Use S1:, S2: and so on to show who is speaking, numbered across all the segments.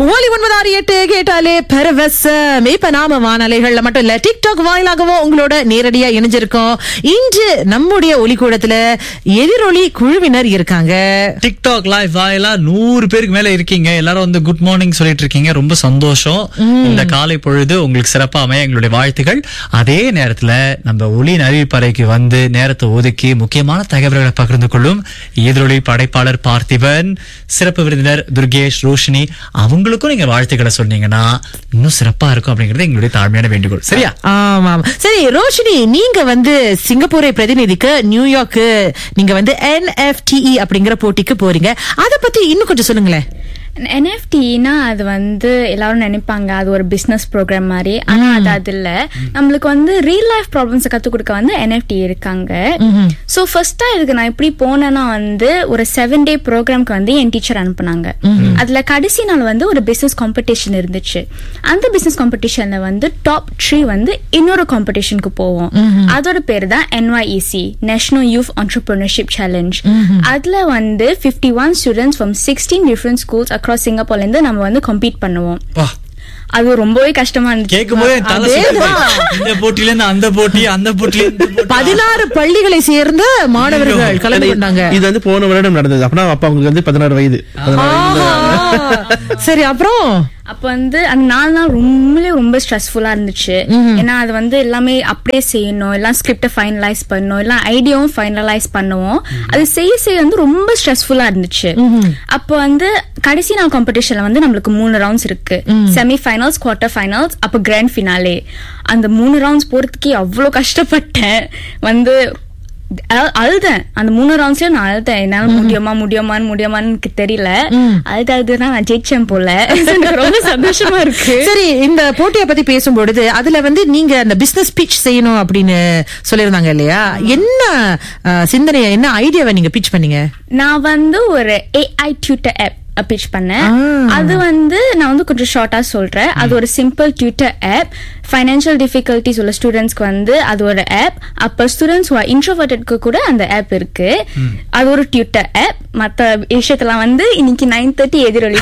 S1: ஒலி ஒன்பது ஆறு எட்டு கேட்டாலே பரவசம் இப்ப நாம வானலைகள்ல மட்டும் இல்ல டிக்டாக் வாயிலாகவும் உங்களோட நேரடியா இணைஞ்சிருக்கோம் இன்று நம்முடைய ஒலிக்கூடத்துல எதிரொலி குழுவினர் இருக்காங்க
S2: டிக்டாக் லைவ் வாயிலா நூறு பேருக்கு மேல இருக்கீங்க எல்லாரும் வந்து குட் மார்னிங் சொல்லிட்டு இருக்கீங்க ரொம்ப சந்தோஷம் இந்த காலை பொழுது உங்களுக்கு சிறப்பா அமைய எங்களுடைய வாழ்த்துகள் அதே நேரத்துல நம்ம ஒளி அறிவிப்பறைக்கு வந்து நேரத்தை ஒதுக்கி முக்கியமான தகவல்களை பகிர்ந்து கொள்ளும் எதிரொலி படைப்பாளர் பார்த்திபன் சிறப்பு விருந்தினர் துர்கேஷ் ரோஷினி அவங்களுக்கும் நீங்க வாழ்த்துக்களை சொன்னீங்கன்னா இன்னும் சிறப்பா இருக்கும் அப்படிங்கிறது எங்களுடைய தாழ்மையான வேண்டுகோள் சரியா
S1: ஆமாம் சரி ரோஷினி நீங்க வந்து சிங்கப்பூரை பிரதிநிதிக்கு நியூயார்க்கு நீங்க வந்து என்எஃப்டிஇ அப்படிங்கிற போட்டிக்கு போறீங்க அத பத்தி இன்னும் கொஞ்சம் சொல்லுங்களேன்
S3: என்எஃப்டினா அது வந்து எல்லாரும் நினைப்பாங்க அது ஒரு பிசினஸ் ப்ரோக்ராம் மாதிரி ஆனா அது அது இல்ல நம்மளுக்கு வந்து ரியல் லைஃப் ப்ராப்ளம்ஸ் கத்து கொடுக்க வந்து என்எஃப்டி இருக்காங்க சோ ஃபர்ஸ்டா இதுக்கு நான் எப்படி போனேன்னா வந்து ஒரு செவன் டே ப்ரோக்ராம்க்கு வந்து என் டீச்சர் அனுப்புனாங்க அதுல கடைசி நாள் வந்து ஒரு பிசினஸ் காம்படிஷன் இருந்துச்சு அந்த பிசினஸ் காம்படிஷன்ல வந்து டாப் த்ரீ வந்து இன்னொரு காம்படிஷனுக்கு போவோம் அதோட பேர் தான் NYEC national youth entrepreneurship challenge அதுல வந்து fifty one students from sixteen different schools across சிங்கப்பூர்ல இருந்து நம்ம வந்து கம்பீட் பண்ணுவோம்
S2: வா
S3: அது ரொம்பவே கஷ்டமா இருந்துச்சு
S2: கேட்கும் போதே தலை
S1: அதேதான்.
S2: சுத்துது. இந்த போட்டியில இருந்து அந்த போட்டி அந்த போட்டியில இருந்து இந்த போட்டி.
S1: பதினாறு பள்ளிகளை சேர்ந்த மாணவர்கள் கலந்து கொண்டாங்க
S4: இது வந்து போன வருடம் நடந்தது அப்படின்னா அப்ப அவங்களுக்கு வந்து பதினாறு வயது பதினாறு வயதுல
S1: ஆஹா. சரி அப்புறம்
S3: அப்ப வந்து அந்த நாலு நாள் ரொம்பவே ரொம்ப ஸ்ட்ரெஸ்ஃபுல்லா இருந்துச்சு ஏன்னா அது வந்து எல்லாமே அப்படியே செய்யணும் எல்லாம் ஸ்கிரிப்டை ஃபைனலைஸ் பண்ணணும் எல்லாம் ஐடியாவும் ஃபைனலைஸ் பண்ணுவோம் அது செய்ய செய்ய வந்து ரொம்ப ஸ்ட்ரெஸ்ஃபுல்லா இருந்துச்சு அப்போ வந்து கடைசி நாள் காம்படிஷன்ல வந்து நம்மளுக்கு மூணு ரவுண்ட்ஸ் இருக்கு செமி ஃபைனல்ஸ் குவார்டர் ஃபைனல்ஸ் அப்போ கிராண்ட் ஃபினாலே அந்த மூணு ரவுண்ட்ஸ் போறதுக்கே அவ்வளோ கஷ்டப்பட்டேன் வந்து அதாவது அழுதேன் அந்த மூணு ரவுண்ட்ஸ்லயும் நான் அழுதேன் என்னால முடியுமா முடியுமான்னு முடியுமான்னு எனக்கு தெரியல அழுது அழுதுதான் நான் ஜெயிச்சேன் போல எனக்கு ரொம்ப சந்தோஷமா இருக்கு
S1: சரி இந்த போட்டியை பத்தி பேசும்பொழுது அதுல வந்து நீங்க அந்த பிசினஸ் பிச் செய்யணும் அப்படின்னு சொல்லியிருந்தாங்க இல்லையா என்ன அஹ், சிந்தனைய என்ன ஐடியாவை நீங்க பிச் பண்ணீங்க
S3: நான் வந்து ஒரு ஏஐ டியூட்டர் ஆப் பிச் பண்ணேன்
S1: ஆ.
S3: அது வந்து நான் வந்து கொஞ்சம் ஷார்ட்டா சொல்றேன் அது ஒரு simple tutor app financial difficulties உள்ள ஸ்டூடெண்ட்ஸ்க்கு வந்து அது ஒரு ஆப் அப்ப ஸ்டூடெண்ட்ஸ் இன்ட்ரோவர்ட்டட்க்கு கூட அந்த ஆப் இருக்கு அது ஒரு டியூட்டர் ஆப் மத்த விஷயத்தெல்லாம் வந்து இன்னைக்கு நைன் தேர்ட்டி எதிரொலி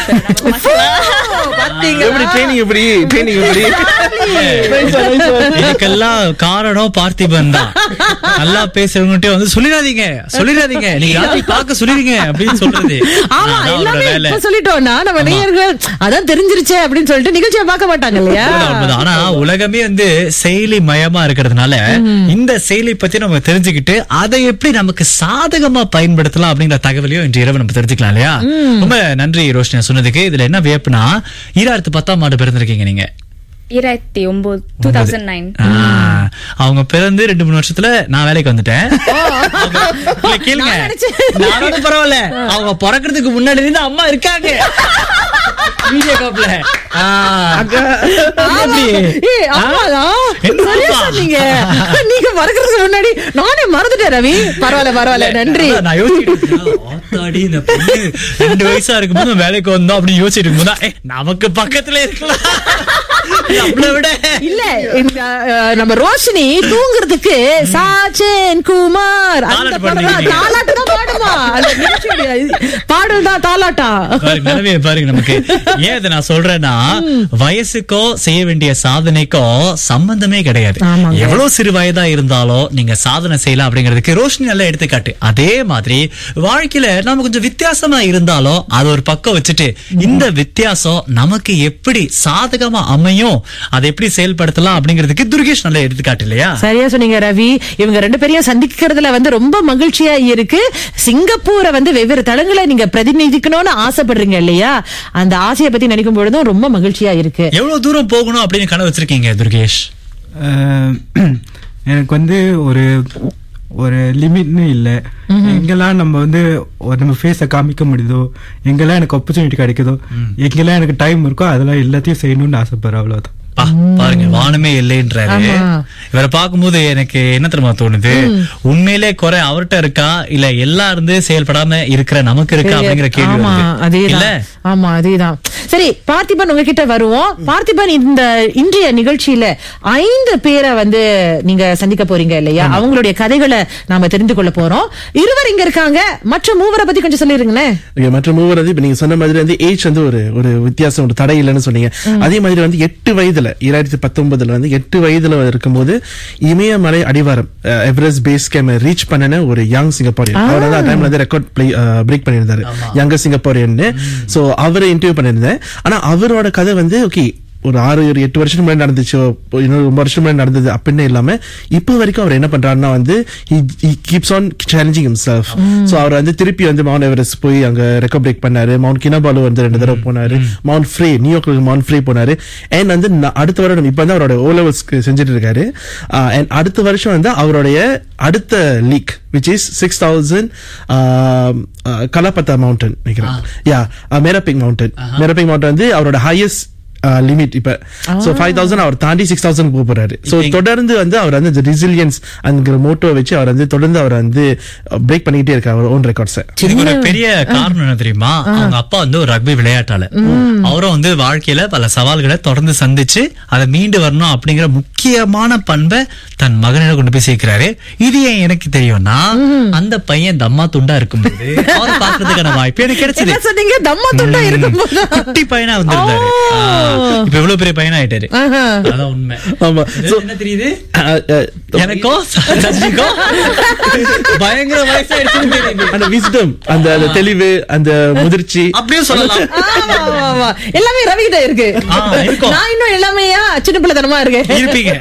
S4: எப்படி ட்ரைனிங் எப்படி ட்ரைனிங் எப்படி Nice one, nice one.
S2: இதுக்கெல்லாம் காரணம் பார்த்திபன் தான் நல்லா பேசுறவங்ககிட்ட வந்து சொல்லிடாதீங்க சொல்லிடாதீங்க நீங்க யாரையும் பார்க்க சொல்லிடுங்க அப்படின்னு சொல்றது
S1: ஆமா
S2: அதான் அவரோட
S1: எல்லாமே
S2: வேலை.
S1: இப்ப சொல்லிட்டோம்னா நம்ம நேயர்கள் அதான் தெரிஞ்சிருச்சே அப்படின்னு சொல்லிட்டு நிகழ்ச்சியை பார்க்க மாட்டாங்க இல்லையா
S2: உண்மைதான், உண்மைதான். ஆனா உலகமே வந்து செயலி மயமா இருக்கிறதுனால இந்த செயலி பத்தி நம்ம தெரிஞ்சுக்கிட்டு அதை எப்படி நமக்கு சாதகமா பயன்படுத்தலாம் அப்படிங்கிற தகவலையும் இன்று இரவு நம்ம தெரிஞ்சுக்கலாம் இல்லையா ரொம்ப நன்றி ரோஷினியா சொன்னதுக்கு இதுல என்ன வியப்புனா ஈராயிரத்து பத்தாம் ஆண்டு பிறந்திருக்கீங்க நீங்க
S3: இருபத்தி ஒன்பது டூ தௌசண்ட் நைன்
S2: ஆ, அவங்க பிறந்து ரெண்டு மூணு வருஷத்துல நான் வேலைக்கு வந்துட்டேன் இல்ல, கேளுங்க
S1: நான் நினைச்சேன்.
S2: நான் வந்து பரவாயில்ல அவங்க பிறக்கிறதுக்கு முன்னாடி இருந்து அம்மா இருக்காங்க வீடியோ காப்ல
S1: ஏய், ஆமாடா.
S2: என்ன
S1: சரியா
S2: ஆமா?
S1: சொன்னீங்க. நீங்க மறக்கறதுக்கு முன்னாடி நானே மறந்துட்டேன் ரவி பரவாயில்ல பரவாயில்ல நன்றி
S2: அதான் நான் யோசிச்சுட்டு இருக்கேன். ஆத்தாடி, இந்த பொண்ணு ரெண்டு வயசா இருக்கும்போது வேலைக்கு வந்தோம் அப்படின்னு யோசிச்சுட்டு இருக்கும்போது தான், ஏய், நமக்கு பக்கத்துல இருக்கலாம் நம்மளை விட
S1: இல்ல இந்த அஹ், நம்ம ரோஷினி தூங்குறதுக்கு சாச்சன் குமார் அந்த
S2: தாலாட்டு
S1: படம் தான்
S2: பாடுறீங்க.
S1: தாலாட்டு தான் பாடுமா அந்த நிகழ்ச்சியுடைய பாடல் தான் தாலாட்டா
S2: பாருங்க நிலவே பாருங்க நமக்கு ஏன் இதை நான் சொல்றேன்னா வயசுக்கோ செய்ய வேண்டிய சாதனைக்கோ சம்பந்தமே கிடையாது
S1: ஆமாங்க.
S2: எவ்வளவு சிறு வயதா இருந்தாலும் நீங்க சாதனை செய்யலாம் அப்படிங்கிறதுக்கு ரோஷினி நல்ல எடுத்துக்காட்டு அதே மாதிரி வாழ்க்கையில நாம கொஞ்சம் வித்தியாசமா இருந்தாலும் அது ஒரு பக்கம் வச்சுட்டு இந்த வித்தியாசம் நமக்கு எப்படி சாதகமா அமையும் அதை எப்படி செயல்படுத்தலாம் அப்படிங்கிறதுக்கு துர்கேஷ் நல்ல எடுத்துக்காட்டு இல்லையா
S1: சரியா சொன்னீங்க ரவி இவங்க ரெண்டு பேரையும் சந்திக்கிறதுல வந்து ரொம்ப மகிழ்ச்சியா இருக்கு சிங்கப்பூரை வந்து வெவ்வேறு தளங்களை நீங்க பிரதிநிதிக்கணும்னு ஆசைப்படுறீங்க இல்லையா அந்த ஆசையை பத்தி நினைக்கும் பொழுதும் ரொம்ப மகிழ்ச்சியா இருக்கு
S2: எவ்வளவு தூரம் போகணும் அப்படின்னு கனவு வச்சிருக்கீங்க துர்கேஷ்
S5: அஹ், எனக்கு வந்து ஒரு ஒரு லிமிட்னு இல்லை எங்கெல்லாம் நம்ம வந்து ஒரு நம்ம ஃபேஸை காமிக்க முடியுதோ எங்கெல்லாம் எனக்கு ஆப்பர்ச்சுனிட்டி கிடைக்குதோ எங்கெல்லாம் எனக்கு டைம் இருக்கோ அதெல்லாம் எல்லாத்தையும் செய்யணும்னு ஆசைப்படுறேன் அவ்வளவுதான்
S2: பா, பாருங்க வானமே இல்லைன்றாரு
S1: ஆமா.
S2: இவரை பார்க்கும்போது எனக்கு என்ன தெரியுமா தோணுது உண்மையிலே குறை அவர்கிட்ட இருக்கா இல்ல எல்லாம் இருந்து செயல்படாம இருக்கிற நமக்கு இருக்கா அப்படிங்கிற கேள்வி
S1: ஆமா
S2: வருது.
S1: அதேதான்
S2: இல்ல
S1: ஆமா அதேதான் சரி பார்த்திபன் உங்ககிட்ட வருவோம் பார்த்திபன் இந்த இன்றைய நிகழ்ச்சியில ஐந்து பேரை வந்து நீங்க சந்திக்க போறீங்க இல்லையா அவங்களுடைய கதைகளை நாம தெரிந்து கொள்ள போறோம் இருவர் இங்க இருக்காங்க மற்ற மூவரை பத்தி கொஞ்சம் சொல்லிருங்களேன்
S4: Okay, மற்ற மூவர் வந்து இப்ப நீங்க சொன்ன மாதிரி வந்து ஏஜ் வந்து ஒரு ஒரு வித்தியாசம் ஒரு தடை இல்லைன்னு சொன்னீங்க அதே மாதிரி வந்து எட்டு வயதுல இரண்டாயிரத்தி பத்தொன்பதுல வந்து எட்டு வயதுல இருக்கும்போது இமயமலை அடிவாரம் எவரெஸ்ட் பேஸ் கேம் ரீச் பண்ணின ஒரு யங் சிங்கப்பூரியன் அவர் வந்து டைம்ல வந்து ரெக்கார்ட் பிளே பிரேக் பண்ணியிருந்தாரு யங்க சிங்கப்பூரியன் சோ அவரை இன்டர்வியூ பண்ணியிருந்தேன் ஆனா அவரோட கதை வந்து ஓகே ஒரு ஆறு ஒரு எட்டு வருஷம் முன்னாடி நடந்துச்சு இன்னொரு ரொம்ப வருஷம் முன்னாடி நடந்தது அப்படின்னு இல்லாம இப்போ வரைக்கும் அவர் என்ன பண்றாருன்னா வந்து keeps on challenging himself so அவர் வந்து திருப்பி வந்து மவுண்ட் எவரெஸ்ட் போய் அங்க ரெக்கார்ட் பிரேக் பண்ணாரு மவுண்ட் கினபாலு வந்து ரெண்டு தடவை போனாரு மவுண்ட் ஃப்ரீ நியூயார்க்ல மவுண்ட் ஃப்ரீ போனாரு அண்ட் வந்து ந- அடுத்த வருடம் இப்ப வந்து அவரோட ஓ லெவல்ஸ்க்கு செஞ்சுட்டு இருக்காரு அண்ட் அடுத்த வருஷம் வந்து அவருடைய அடுத்த league which is six thousand கலாபத்தா மவுண்டன் நினைக்கிறேன் யா மேரபிங் மவுண்டன் மேரபிங் மவுண்டன் வந்து அவரோட ஹையஸ்ட் லிமிட் இப்ப சோ ஃபைவ் தௌசண்ட் அவர் தாண்டி சிக்ஸ் தௌசண்ட் போக போறாரு சோ தொடர்ந்து வந்து அவர் வந்து அந்த ரெசிலியன்ஸ் அந்த மோட்டோ வச்சு அவர் வந்து தொடர்ந்து அவர் வந்து பிரேக் பண்ணிக்கிட்டே இருக்காரு அவர் ஓன் ரெக்கார்ட்ஸை
S2: இதுக்கு ஒரு பெரிய காரணம் என்ன தெரியுமா அவங்க அப்பா வந்து ஒரு ரக்பி விளையாட்டாளர் அவரும் வந்து வாழ்க்கையில பல சவால்களை தொடர்ந்து சந்திச்சு அதை மீண்டு வரணும் அப்படிங்கிற முக்கியமான பண்பை தன் மகனிடம் கொண்டு போய் சேர்க்கிறாரு இது ஏன் எனக்கு தெரியும்னா அந்த பையன் தம்மா துண்டா இருக்கும்போது அவரை பாக்குறதுக்கான வாய்ப்பு எனக்கு கிடைச்சது
S1: என்ன சொன்னீங்க தம்மா துண்டா இருக்கும்போது
S2: குட்டி பையனா வந்திருந்தாரு
S1: ஓ.
S2: ஆ, இப்ப எவ்வளவு பெரிய பையனா ஆயிட்டாரு
S1: ஆஹா.
S2: அதான் உண்மை
S4: ஆமா
S2: இது
S4: So,
S2: என்ன தெரியுது
S4: அஹ், அஹ்,
S2: எனக்கும் ரஜினிக்கும் பயங்கர வயசாயிடுச்சுன்னு தெரியுது
S4: அந்த விஸ்டம் அந்த அந்த தெளிவு அந்த முதிர்ச்சி
S2: அப்படியும் சொல்லலாம்
S1: ஆமா, ஆமா, ஆமா. எல்லாமே ரவி கிட்ட இருக்கு
S2: ஆ, இருக்கும்.
S1: நான் இன்னும் எல்லாமேயா சின்ன பிள்ளைத்தனமா இருக்கேன்
S2: இருப்பீங்க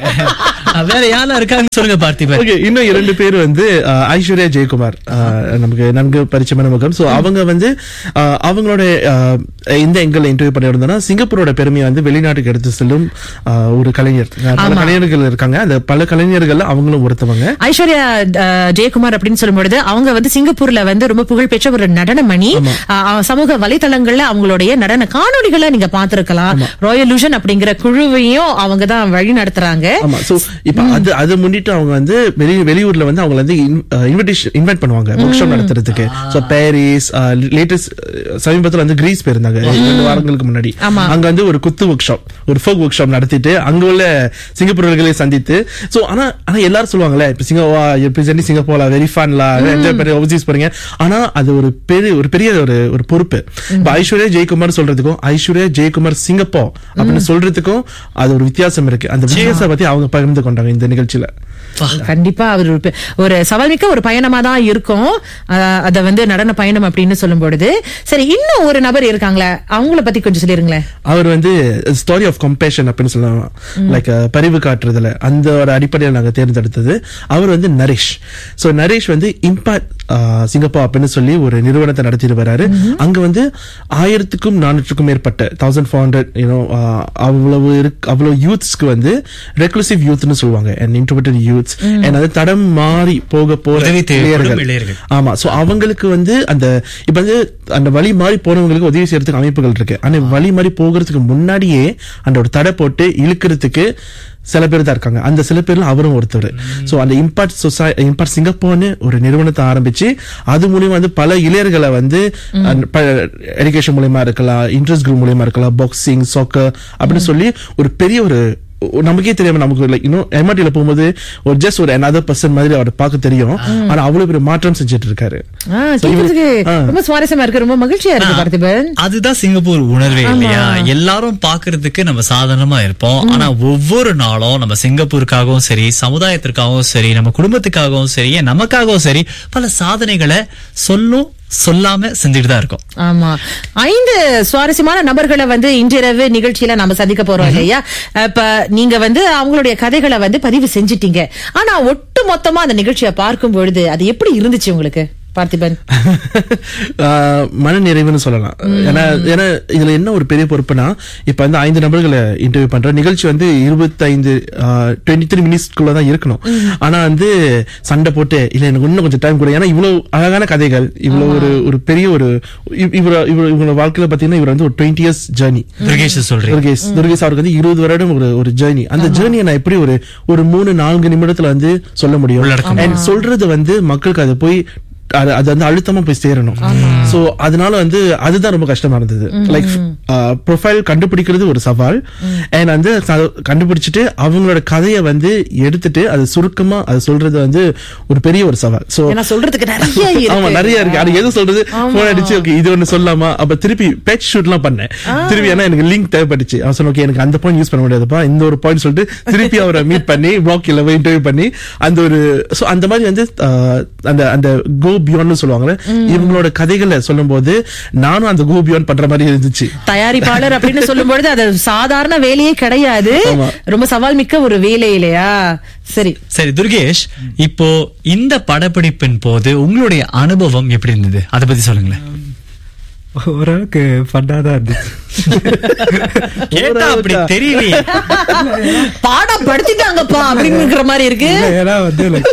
S2: வேற யாரெல்லாம் இருக்காங்கன்னு சொல்லுங்க பார்த்திபன்
S4: ஓகே இன்னும் இரண்டு பேர் வந்து அஹ், ஐஸ்வர்யா ஜெயக்குமார் அஹ், நமக்கு நன்கு பரிச்சயமான முகம் சோ அவங்க வந்து அஹ், அவங்களோட அஹ், இந்த எங்களை இன்டர்வியூ பண்ணியிருந்தோம்னா சிங்கப்பூரோட பெருமையை வந்து வெளிநாட்டுக்கு எடுத்து செல்லும் அஹ், ஒரு கலைஞர் அஹ், பல
S1: ஆமா.
S4: கலைஞர்கள் இருக்காங்க அந்த பல கலைஞர்கள் அவங்களும் ஒருத்தவங்க
S1: ஐஸ்வர்யா அஹ், ஜெயக்குமார் அப்படின்னு சொல்லும்பொழுது அவங்க வந்து சிங்கப்பூர்ல வந்து ரொம்ப புகழ்பெற்ற ஒரு நடனமணி அஹ், சமூக வலைத்தளங்கள்ல அவங்களுடைய நடன காணொளிகளை நீங்க பார்த்திருக்கலாம் ராயல் லுஷன் அப்படிங்கிற குழுவையும் அவங்க தான் வழி நடத்துறாங்க
S4: ஆமா சோ இப்ப அது அது முன்னிட்டு அவங்க வந்து வெளி வெளியூர்ல வந்து அவங்க வந்து இன்விடேஷன் இன்வைட் பண்ணுவாங்க ஒர்க் ஷாப் நடத்துறதுக்கு சோ பாரிஸ் லேட்டஸ்ட் சமீபத்துல வந்து கிரீஸ் போயிருந்தாங்க ரெண்டு வாரங்களுக்கு முன்னாடி
S1: ஆமா.
S4: அங்க வந்து ஒரு குத்து ஒர்க் ஷாப் ஒரு ஃபோக் ஒர்க் ஷாப் நடத்திட்டு அங்க உள்ள சிங்கப்பூரர்களை சந்தித்து சோ ஆனா ஆனா எல்லாரும் சொல்லுவாங்கல்ல இப்ப சிங்கப்பூர் பிரசன்ட் சிங்கப்பூர்ல வெரி ஃபன்லா என்ஜாய் பண்ணி ஓவர்சீஸ் போறீங்க ஆனா அது ஒரு பெரிய ஒரு பெரிய ஒரு ஒரு பொறுப்பு இப்ப ஐஸ்வர்யா ஜெயக்குமார் சொல்றதுக்கும் ஐஸ்வர்யா ஜெயக்குமார் சிங்கப்பூர் அப்படின்னு சொல்றதுக்கும் அது ஒரு வித்தியாசம் இருக்கு அந்த வித்தியாசத்தை பத்தி அவங்க பகிர்ந்து கொண்டாங்க இந்த நிகழ்ச்சியில
S1: கண்டிப்பா அவர் ஒரு பெ- ஒரு சவால் மிக்க ஒரு பயணமா தான் இருக்கும் அஹ், அத வந்து நடன பயணம் அப்படின்னு சொல்லும் பொழுது சரி இன்னும் ஒரு நபர் இருக்காங்களே அவங்கள பத்தி கொஞ்சம் சொல்லிருங்களேன்
S4: அவர் வந்து ஸ்டோரி ஆஃப் கம்பேஷன் அப்படின்னு சொல்லலாம் லைக் பரிவு காட்டுறதுல அந்த ஒரு அடிப்படையில் நாங்க தேர்ந்தெடுத்தது அவர் வந்து நரேஷ் சோ நரேஷ் வந்து இம்பாக்ட் சிங்கப்பூர் அப்படின்னு சொல்லி ஒரு நிறுவனத்தை நடத்திட்டு வராரு அங்க வந்து ஆயிரத்துக்கும் நானூற்றுக்கும் மேற்பட்ட தௌசண்ட் ஃபோர் ஹண்ட்ரட் யூனோ அவ்வளவு இருக்கு அவ்வளவு யூத்ஸ்க்கு வந்து ரெக்ளூசிவ் யூத்னு சொல்லுவாங்க அண்ட் இன்ட்ரோவர்டட் யூத்ஸ் அண்ட் அது தடம் மாறி போக போற
S2: உதவி தேவைப்படும்
S4: இளையர்கள்.
S2: இளையர்கள்.
S4: ஆமா சோ அவங்களுக்கு வந்து அந்த இப்ப வந்து அந்த வழி மாறி போனவங்களுக்கு உதவி செய்யறதுக்கு அமைப்புகள் இருக்கு ஆனா வழி மாறி போகிறதுக்கு முன்னாடியே அந்த ஒரு தடை போட்டு இழுக்கிறதுக்கு சில பேர் தான் இருக்காங்க அந்த சில பேர்ல அவரும் ஒருத்தர் சோ அந்த இம்பாக்ட் சொசை இம்பாக்ட் சிங்கப்பூர்னு ஒரு நிறுவனத்தை ஆரம்பிச்சு அது மூலியமா வந்து பல இளையர்களை வந்து எஜுகேஷன் மூலியமா இருக்கலாம் இன்ட்ரெஸ்ட் குரூப் மூலியமா இருக்கலாம் பாக்ஸிங் சாக்கர் அப்படின்னு சொல்லி ஒரு பெரிய ஒரு ஒ- நமக்கே தெரியாம நமக்கு லைக் இன்னும் எம்ஆர்டில போகும்போது ஒரு ஜஸ்ட் ஒரு another பர்சன் மாதிரி அவரை பார்க்க தெரியும் ஆனா அவ்வளவு பெரிய மாற்றம் செஞ்சுட்டு இருக்காரு
S1: ஆ,
S4: So, இவரு-
S1: கேட்கறதுக்கு
S4: ஆ.
S1: ரொம்ப சுவாரஸ்யமா இருக்கு ரொம்ப மகிழ்ச்சியா இருக்கு பார்த்திபன்
S2: அதுதான் சிங்கப்பூர் உணர்வே இல்லையா எல்லாரும் பாக்குறதுக்கு நம்ம சாதாரணமா இருப்போம் ஆனா ஒவ்வொரு நாளும் நம்ம சிங்கப்பூருக்காகவும் சரி சமுதாயத்திற்காகவும் சரி நம்ம குடும்பத்துக்காகவும் சரி ஏன் நமக்காகவும் சரி பல சாதனைகளை சொல்லும் சொல்லாம செஞ்சுட்டு தான் இருக்கோம்
S1: ஆமா ஐந்து சுவாரஸ்யமான நபர்களை வந்து இன்றிரவு நிகழ்ச்சியில நாம சந்திக்க போறோம் இல்லையா இப்ப நீங்க வந்து அவங்களுடைய கதைகளை வந்து பதிவு செஞ்சிட்டீங்க ஆனா ஒட்டு மொத்தமா அந்த நிகழ்ச்சியை பார்க்கும் பொழுது அது எப்படி இருந்துச்சு உங்களுக்கு பார்த்திபன்
S4: ஆஹ் மன நிறைவுன்னு சொல்லலாம் ஏன்னா ஏன்னா இதுல என்ன ஒரு பெரிய பொறுப்புனா இப்ப வந்து ஐந்து நபர்களை இன்டர்வியூ பண்ற நிகழ்ச்சி வந்து இருபத்தைந்து டுவெண்ட்டி த்ரீ மினிட்ஸ்க்குள்ள தான் இருக்கணும் ஆனா வந்து சண்டை போட்டு இல்ல எனக்கு இன்னும் கொஞ்சம் டைம் கூட ஏன்னா இவ்வளவு அழகான கதைகள் இவ்வளவு ஒரு ஒரு பெரிய ஒரு இவ்- இவர இவர் இவங்க வாழ்க்கையில பாத்தீங்கன்னா இவர் வந்து ஒரு டுவெண்ட்டி இயர்ஸ் ஜேர்னி
S2: துர்கேஷ் சொல்றேன்
S4: துர்கேஷ் துர்கேஷ் அவருக்கு வந்து இருபது வருடம் ஒரு ஒரு ஜேர்னி அந்த ஜேர்னியை நான் எப்படி ஒரு ஒரு மூணு நான்கு நிமிடத்துல வந்து சொல்ல முடியும்
S2: உள்ளடக்க
S4: And சொல்றது வந்து மக்களுக்கு அது போய் அது அது வந்து அழுத்தமா போய் சேரணும் சோ அதனால வந்து அதுதான் ரொம்ப கஷ்டமா இருந்தது லைக் ப்ரொஃபைல் கண்டுபிடிக்கிறது ஒரு சவால் அண்ட் வந்து ச- கண்டுபிடிச்சிட்டு அவங்களோட கதையை வந்து எடுத்துட்டு அது சுருக்கமா அது சொல்றது வந்து ஒரு பெரிய ஒரு சவால் சோ
S1: ஏன்னா சொல்றதுக்கு நிறைய இருக்கு
S4: ஆமா நிறைய இருக்கு அது எது சொல்றது போன் அடிச்சு ஓகே இது ஒண்ணு சொல்லலாமா அப்ப திருப்பி பேட்ச் ஷூட் எல்லாம் பண்ணேன் திருப்பி ஏன்னா எனக்கு லிங்க் தேவைப்பட்டுச்சு அவன் சொன்ன ஓகே எனக்கு அந்த பாயிண்ட் யூஸ் பண்ண முடியாதுப்பா இந்த ஒரு பாயிண்ட் சொல்லிட்டு திருப்பி அவரை மீட் பண்ணி பிளாக் இல்ல இன்டர்வியூ பண்ணி அந்த ஒரு சோ அந்த மாதிரி வந்து ஆஹ், அந்த அந்த கோ பியான்னு சொல்லுவாங்கல்ல இவங்களோட கதைகளை சொல்லும்போது நானும் அந்த கோ பியான் பண்ற மாதிரி இருந்துச்சு
S1: தயாரிப்பாளர் அப்படின்னு சொல்லும் பொழுது அது சாதாரண வேலையே கிடையாது
S4: ஆமா.
S1: ரொம்ப சவால் மிக்க ஒரு வேலை இல்லையா சரி
S2: சரி துர்கேஷ் இப்போ இந்த படப்பிடிப்பின் போது உங்களுடைய அனுபவம் எப்படி இருந்தது அதை பத்தி சொல்லுங்களேன்
S5: ஓரளவுக்கு ஃபன்னாக தான் இருந்துச்சு
S2: கேட்டா அப்படி தெரியலையே
S1: பாடம் படுத்திட்டாங்கப்பா அப்படிங்கிற மாதிரி இருக்கு
S5: இல்ல, ஏன்னா வந்து லைக்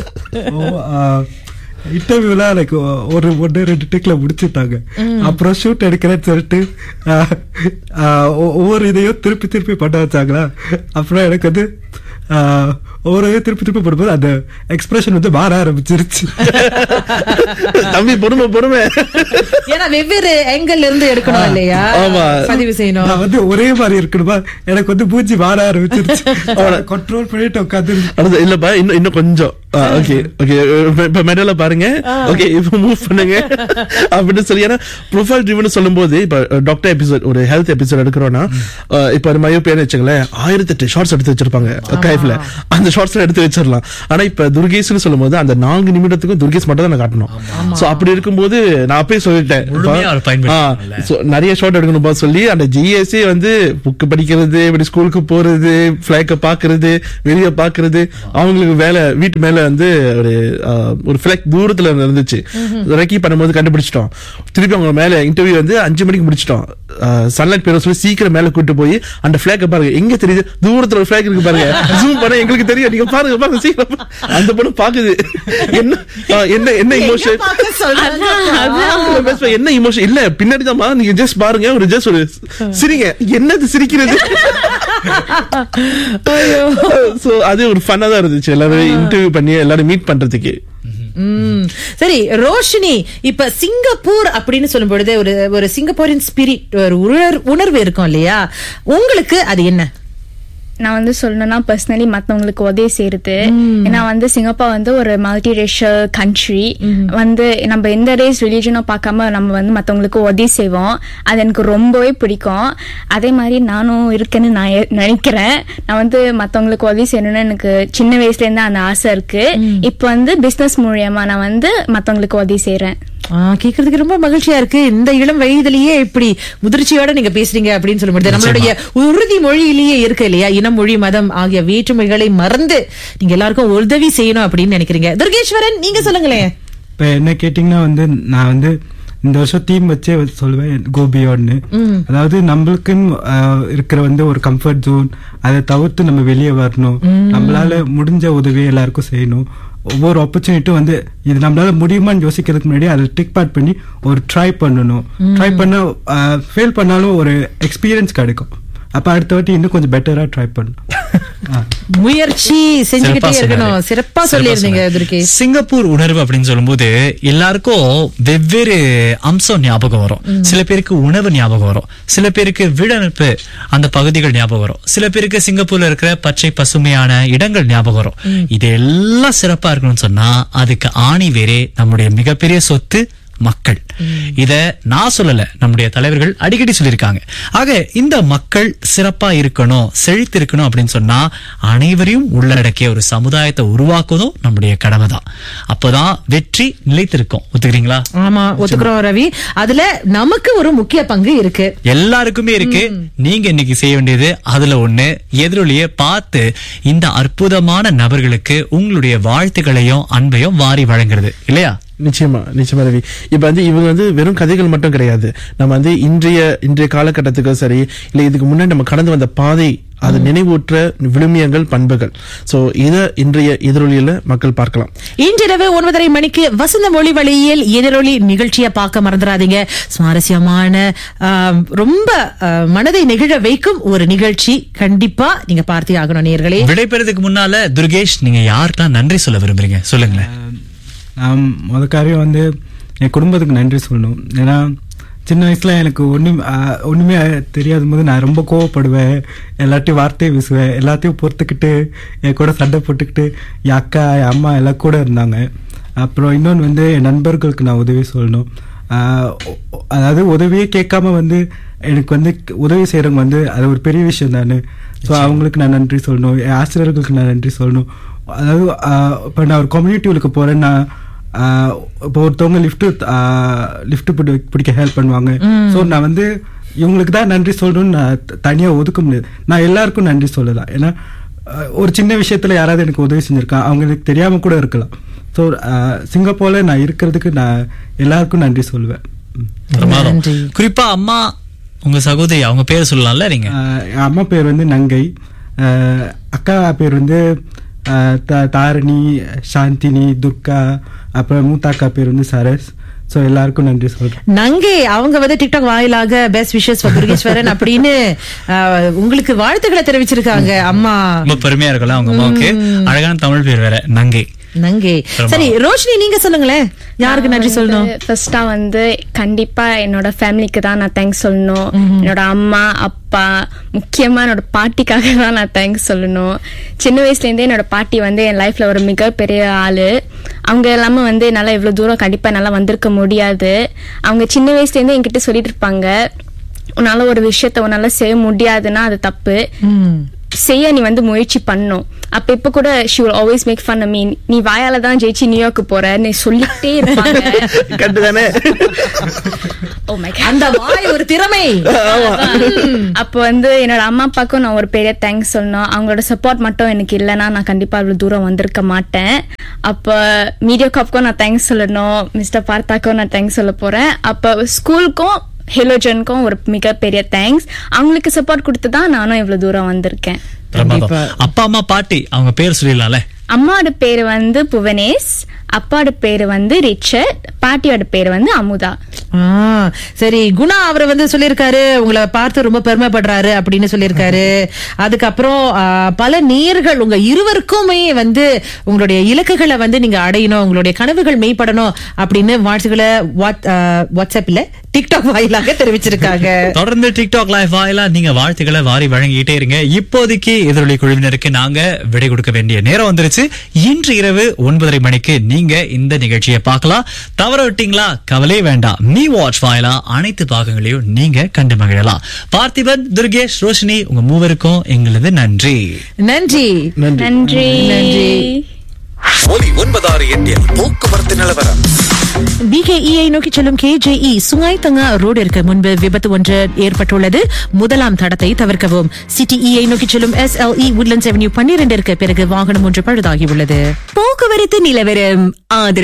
S5: இன்டர்வியூலாம் லைக் ஒரு ஒன்று ரெண்டு டேக்ல முடிச்சுட்டாங்க அப்புறம் ஷூட் எடுக்கிறேன்னு சொல்லிட்டு ஆஹ், ஆஹ், ஒ- ஒவ்வொரு இதையும் திருப்பி திருப்பி பண்ண வச்சாங்களா அப்புறம் எனக்கு வந்து ஆஹ், ஒவ்வொரு இதையும் திருப்பி திருப்பி பண்ணும்போது அந்த எக்ஸ்பிரஷன் வந்து மாற ஆரம்பிச்சிருச்சு
S4: தம்பி பொறுமை பொறுமை
S1: ஏன்னா வெவ்வேறு ஆங்கிள் இருந்து எடுக்கணும் இல்லையா
S4: ஆமா.
S1: பதிவு செய்யணும்
S5: நான் வந்து ஒரே மாதிரி இருக்கணுமா எனக்கு வந்து பூச்சி மாற ஆரம்பிச்சிருச்சு கண்ட்ரோல் பண்ணிட்டு உட்காந்து
S4: அடுத்து இல்லப்பா இன்னும் இன்னும் கொஞ்சம் ஓகே ஓகே இப்ப மெடல பாருங்க ஓகே இப்ப மூவ் பண்ணுங்க அப்படின்னு சொல்லி ஏன்னா ப்ரொஃபைல் ட்ரிவன் சொல்லும்போது இப்ப டாக்டர் எபிசோட் ஒரு ஹெல்த் எபிசோட் எடுக்கிறோம்னா அஹ், இப்ப ஒரு மயோபியான்னு வச்சுங்களேன் ஆயிரத்தி எட்டு ஷார்ட்ஸ் எடுத்து வச்சிருப்பாங்க கைஃப்ல அந்த ஷார்ட்ஸ் எடுத்து வச்சிடலாம் ஆனா இப்ப துர்கேஷ்னு சொல்லும்போது அந்த நான்கு நிமிடத்துக்கும் துர்கேஷ் மட்டும் தான் நான் காட்டணும் சோ அப்படி இருக்கும்போது நான் அப்பயே சொல்லிட்டேன்
S2: முழுமையா அவர் பயன்படுத்தணும்ல.
S4: So, நிறைய ஷார்ட் எடுக்கணும் போது சொல்லி அந்த ஜிஎஸ்ஏ வந்து புக் படிக்கிறது இப்படி ஸ்கூலுக்கு போறது பிளாக்க பாக்குறது வெளிய பாக்குறது அவங்களுக்கு வேலை வீட்டு மேல வந்து ஒரு ஆஹ், ஒரு பிளாக் தூரத்துல இருந்துச்சு ரெக்கி பண்ணும்போது கண்டுபிடிச்சிட்டோம் திருப்பி அவங்க மேல இன்டர்வியூ வந்து அஞ்சு மணிக்கு முடிச்சிட்டோம் சன்லைட் பேர சொல்லி சீக்கிரம் மேல கூட்டு போய் அந்த பிளாக்க பாருங்க எங்க தெரியுது தூரத்துல ஒரு பிளாக் இருக்கு பாருங்க ஜூம் பண்ண எங்களுக்கு தெரியும் நீங்க பாருங்க பாருங்க சீக்கிரம் பாருங்க. அந்த பொண்ணு பாக்குது என்ன ஆஹ், என்ன என்ன இமோஷன்
S1: பார்க்க சொல்றாங்க.
S4: இல்ல, best friend, என்ன இமோஷன் இல்ல பின்னாடி நீங்க ஜஸ்ட் பாருங்க ஒரு ஜஸ்ட் ஒரு சிரிங்க என்னது சிரிக்கிறது சோ அது ஒரு ஃபன்னா தான் இருந்துச்சு எல்லாரும் இன்டர்வியூ பண்ணி எல்லாரும் மீட் பண்றதுக்கு
S1: ம். சரி ரோஷினி இப்ப சிங்கப்பூர் அப்படின்னு சொல்லும் பொழுது ஒரு ஒரு சிங்கப்பூரின் ஸ்பிரிட் ஒரு உணர் உணர்வு இருக்கும் இல்லையா உங்களுக்கு அது என்ன
S3: நான் வந்து சொல்லணும்னா பர்சனலி மத்தவங்களுக்கு உதவி செய்யறது ஏன்னா வந்து சிங்கப்பூர் வந்து ஒரு மல்டி ரேஷியல் கண்ட்ரி வந்து நம்ம எந்த ரேஸ் ரிலீஜனும் பார்க்காம நம்ம வந்து மத்தவங்களுக்கு உதவி செய்வோம் அது எனக்கு ரொம்பவே பிடிக்கும் அதே மாதிரி நானும் இருக்கேன்னு நான் எ- நினைக்கிறேன் நான் வந்து மத்தவங்களுக்கு உதவி செய்யணும்னு எனக்கு சின்ன வயசுல இருந்து அந்த ஆசை இருக்கு இப்போ வந்து பிசினஸ் மூலியமா நான் வந்து மத்தவங்களுக்கு உதவி செய்யறேன்
S1: ஆ, கேக்குறதுக்கு ரொம்ப மகிழ்ச்சியா இருக்கு இந்த இளம் வயதிலேயே இப்படி முதிர்ச்சியோட நீங்க பேசுறீங்க அப்படின்னு சொல்ல முடியாது நம்மளுடைய உறுதி மொழியிலேயே இருக்கு இல்லையா இனம் மொழி மதம் ஆகிய வேற்றுமைகளை மறந்து நீங்க எல்லாருக்கும் உதவி செய்யணும் அப்படின்னு நினைக்கிறீங்க துர்கேஸ்வரன் நீங்க சொல்லுங்களேன்
S5: இப்போ என்ன கேட்டிங்கன்னா வந்து நான் வந்து இந்த வருஷம் தீம் வச்சே வந்து சொல்லுவேன் கோபியோன்னு அதாவது நம்மளுக்குன்னு ஆஹ், இருக்கிற வந்து ஒரு கம்ஃபர்ட் ஜோன் அதை தவிர்த்து நம்ம வெளியே வரணும் நம்மளால முடிஞ்ச உதவியை எல்லாருக்கும் செய்யணும் ஒவ்வொரு ஆப்பர்ச்சுனிட்டியும் வந்து இது நம்மளால முடியுமான்னு யோசிக்கிறதுக்கு முன்னாடி அதை டிக் பார்ட் பண்ணி ஒரு ட்ரை பண்ணணும் ட்ரை பண்ண ஃபெயில் பண்ணாலும் ஒரு எக்ஸ்பீரியன்ஸ் கிடைக்கும் அப்ப அடுத்த வாட்டி இன்னும் கொஞ்சம் பெட்டரா ட்ரை பண்ணணும் ஆ.
S1: முயற்சி செஞ்சுக்கிட்டே
S2: சிறப்பா
S1: இருக்கணும்
S2: சொன்னாரு.
S1: சிறப்பா
S2: சிறப்பா
S1: சொல்லியிருந்தீங்க
S2: சொன்னாரு.
S1: துர்கேஷ்
S2: சிங்கப்பூர் உணர்வு அப்படின்னு சொல்லும்போது எல்லாருக்கும் வெவ்வேறு அம்சம் ஞாபகம் வரும் சில பேருக்கு உணவு ஞாபகம் வரும் சில பேருக்கு வீடமைப்பு அந்த பகுதிகள் ஞாபகம் வரும் சில பேருக்கு சிங்கப்பூர்ல இருக்கிற பச்சை பசுமையான இடங்கள் ஞாபகம் வரும் இது எல்லாம் சிறப்பா இருக்கணும்னு சொன்னா அதுக்கு ஆணி வேறே நம்முடைய மிகப்பெரிய சொத்து மக்கள் இத நான் சொல்லல நம்முடைய தலைவர்கள் அடிக்கடி சொல்லியிருக்காங்க ஆக இந்த மக்கள் சிறப்பா இருக்கணும் செழித்து இருக்கணும் அப்படின்னு சொன்னா அனைவரையும் உள்ளடக்கிய ஒரு சமுதாயத்தை உருவாக்குவதும் நம்முடைய கடமை தான் அப்பதான் வெற்றி நிலைத்திருக்கும் ஒத்துக்கிறீங்களா
S1: ஆமா ஒத்துக்கிறோம் ரவி அதுல நமக்கு ஒரு முக்கிய பங்கு இருக்கு
S2: எல்லாருக்குமே இருக்கு நீங்க இன்னைக்கு செய்ய வேண்டியது அதுல ஒண்ணு எதிரொலிய பார்த்து இந்த அற்புதமான நபர்களுக்கு உங்களுடைய வாழ்த்துக்களையும் அன்பையும் வாரி வழங்குறது இல்லையா
S4: நிச்சயமா நிச்சயமா ரவி இப்ப வந்து இவங்க வந்து வெறும் கதைகள் மட்டும் கிடையாது நம்ம வந்து இன்றைய இன்றைய காலகட்டத்துக்கும் சரி இல்ல இதுக்கு முன்னாடி நம்ம கடந்து வந்த பாதை அது நினைவூற்ற விழுமியங்கள் பண்புகள் சோ இத இன்றைய எதிரொலியில மக்கள் பார்க்கலாம்
S1: இன்றிரவு ஒன்பதரை மணிக்கு வசந்த மொழி வழியில் எதிரொலி நிகழ்ச்சியை பார்க்க மறந்துடாதீங்க சுவாரஸ்யமான ஆம், ரொம்ப ஆ, மனதை நெகிழ வைக்கும் ஒரு நிகழ்ச்சி கண்டிப்பா நீங்க பார்த்தே ஆகணும் நேர்களே
S2: விடைபெறதுக்கு முன்னால துர்கேஷ் நீங்க யாருக்கெல்லாம் நன்றி சொல்ல விரும்புறீங்க சொல்லுங்களேன்
S5: நான் முத காரியம் வந்து என் குடும்பத்துக்கு நன்றி சொல்லணும் ஏன்னா சின்ன வயசுல எனக்கு ஒன்றும் ஒன்றுமே தெரியாத போது நான் ரொம்ப கோவப்படுவேன் எல்லாத்தையும் வார்த்தையை வீசுவேன் எல்லாத்தையும் பொறுத்துக்கிட்டு என் கூட சண்டை போட்டுக்கிட்டு என் அக்கா என் அம்மா எல்லாம் கூட இருந்தாங்க அப்புறம் இன்னொன்று வந்து என் நண்பர்களுக்கு நான் உதவி சொல்லணும் ஆஹ் ஒ- ஒ- அதாவது உதவியே கேட்காம வந்து எனக்கு வந்து உதவி செய்கிறவங்க வந்து அது ஒரு பெரிய விஷயம் தானே ஸோ அவங்களுக்கு நான் நன்றி சொல்லணும் என் ஆசிரியர்களுக்கு நான் நன்றி சொல்லணும் அதாவது இப்போ நான் ஒரு கம்யூனிட்டிகளுக்கு போகிறேன்னா இப்போ ஒருத்தவங்க லிஃப்ட்டு லிஃப்ட் பிடி பிடிக்க ஹெல்ப் பண்ணுவாங்க ஸோ நான் வந்து இவங்களுக்கு தான் நன்றி சொல்லணும்னு நான் த- தனியா ஒதுக்க முடியாது நான் எல்லாருக்கும் நன்றி சொல்லலாம் ஏன்னா ஆஹ், ஒரு சின்ன விஷயத்துல யாராவது எனக்கு உதவி செஞ்சிருக்கான் அவங்க எனக்கு தெரியாம கூட இருக்கலாம் ஸோ சிங்கப்பூர்ல நான் இருக்கிறதுக்கு நான் எல்லாருக்கும் நன்றி சொல்லுவேன் ம்.
S2: பிரமாதம்
S1: நன்றி.
S2: குறிப்பா அம்மா உங்க சகோதரி அவங்க பேர் சொல்லலாம்ல நீங்க
S5: ஆஹ் என் அம்மா பேர் வந்து நங்கை ஆஹ் அக்கா பேர் வந்து ஆஹ் த- தாரணி சாந்தினி துர்கா அப்புறம் மூத்த அக்கா பேர் வந்து சரஸ் ஸோ எல்லாருக்கும் நன்றி சொல்றேன்
S1: நங்கே அவங்க வந்து டிக்டாக் வாயிலாக பெஸ்ட் விஷஸ் துர்கேஸ்வரன் அப்படின்னு ஆஹ், உங்களுக்கு வாழ்த்துக்களை தெரிவிச்சிருக்காங்க அம்மா
S2: ரொம்ப பெருமையா இருக்கும்ல அவங்க அம்மாவுக்கு அழகான தமிழ் பேர் வேற நங்கை
S1: நங்கே சரி ரோஷினி நீங்க சொல்லுங்களேன் யாருக்கு நன்றி சொல்லணும்
S3: ஃபர்ஸ்டா வந்து கண்டிப்பா என்னோட ஃபேமிலிக்கு தான் நான் தேங்க்ஸ் சொல்லணும் என்னோட அம்மா அப்பா முக்கியமா என்னோட பாட்டிக்காக தான் நான் தேங்க்ஸ் சொல்லணும் சின்ன வயசுல இருந்தே என்னோட பாட்டி வந்து என் லைஃப்ல ஒரு மிகப்பெரிய ஆளு அவங்க எல்லாமே வந்து என்னால இவ்வளவு தூரம் கண்டிப்பா என்னால வந்திருக்க முடியாது அவங்க சின்ன வயசுல இருந்தே என்கிட்ட சொல்லிட்டு இருப்பாங்க உன்னால ஒரு விஷயத்த உன்னால செய்ய முடியாதுன்னா அது தப்பு
S1: ம்.
S3: செய்ய நீ வந்து முயற்சி பண்ணும் அப்ப இப்ப கூட she will always make fun of me நீ வாயால தான் ஜெயிச்சு நியூயார்க்கு போற நீ சொல்லிட்டே இருப்பாங்க
S4: கண்டு தானே
S3: Oh my God.
S1: அந்த வாய் ஒரு திறமை
S3: அப்ப வந்து என்னோட அம்மா அப்பாக்கும் நான் ஒரு பெரிய தேங்க்ஸ் சொல்லணும் அவங்களோட சப்போர்ட் மட்டும் எனக்கு இல்லைன்னா நான் கண்டிப்பா அவ்வளவு தூரம் வந்திருக்க மாட்டேன் அப்ப மீடியா காப்க்கும் நான் தேங்க்ஸ் சொல்லணும் மிஸ்டர் பார்த்தாக்கும் நான் தேங்க்ஸ் சொல்ல போறேன் அப்ப ஸ்கூலுக்கும் ஹெலோஜனுக்கும் ஒரு மிகப்பெரிய தேங்க்ஸ் அவங்களுக்கு சப்போர்ட் கொடுத்து தான் நானும் இவ்வளவு தூரம் வந்திருக்கேன்
S2: பிரமாதம் அப்பா அம்மா பாட்டி அவங்க பேர் சொல்லிடலாம்ல
S3: அம்மாவோட பேரு வந்து புவனேஷ் அப்பாவோட பேரு வந்து ரிச்சர்ட் பாட்டியோட பேரு வந்து அமுதா
S1: ஆ, சரி குணா அவர் வந்து சொல்லியிருக்காரு உங்களை பார்த்து ரொம்ப பெருமைப்படுறாரு அப்படின்னு சொல்லியிருக்காரு அதுக்கப்புறம் ஆ, பல நேர்கள் உங்க இருவருக்குமே வந்து உங்களுடைய இலக்குகளை வந்து நீங்க அடையணும் உங்களுடைய கனவுகள் மெய்ப்படணும் அப்படின்னு வாழ்த்துக்களை வாட்- ஆ, வாட்ஸ்அப்ல டிக்டாக் வாயிலாக தெரிவிச்சிருக்காங்க
S2: தொடர்ந்து டிக்டாக் லைவ் வாயிலா நீங்க வாழ்த்துக்களை வாரி வழங்கிட்டே இருங்க இப்போதைக்கு எதிரொலி குழுவினருக்கு நாங்க விடை கொடுக்க வேண்டிய நேரம் வந்துருச்சு இன்று இரவு ஒன்பதரை மணிக்கு நீங்க இந்த நிகழ்ச்சியை பார்க்கலாம் தவற விட்டீங்களா கவலை வேண்டாம் மீ வாட்ச் வாயிலா அனைத்து பாகங்களையும் நீங்க கண்டு மகிழலாம் பார்த்திபன் துர்கேஷ் ரோஷினி உங்க மூவருக்கும் எங்களது நன்றி
S1: நன்றி
S4: நன்றி
S3: நன்றி
S1: நன்றி.
S6: ஒலி ஒன்பதாறு எட்டில் போக்குவரத்து நிலவரம்
S1: பிகேஇஐ நோக்கி செல்லும் கேஜேஇ சுங்காய் தங்கா ரோடிற்கு முன்பு விபத்து ஒன்று ஏற்பட்டுள்ளது முதலாம் தடத்தை தவிர்க்கவும் சிடிஇஐ நோக்கி செல்லும் எஸ்எல்இ உட்லண்ட்ஸ் அவென்யூ பன்னிரண்டிற்கு பிறகு வாகனம் ஒன்று பழுதாகியுள்ளது
S7: போக்குவரத்து நிலவரம் ஆதரவு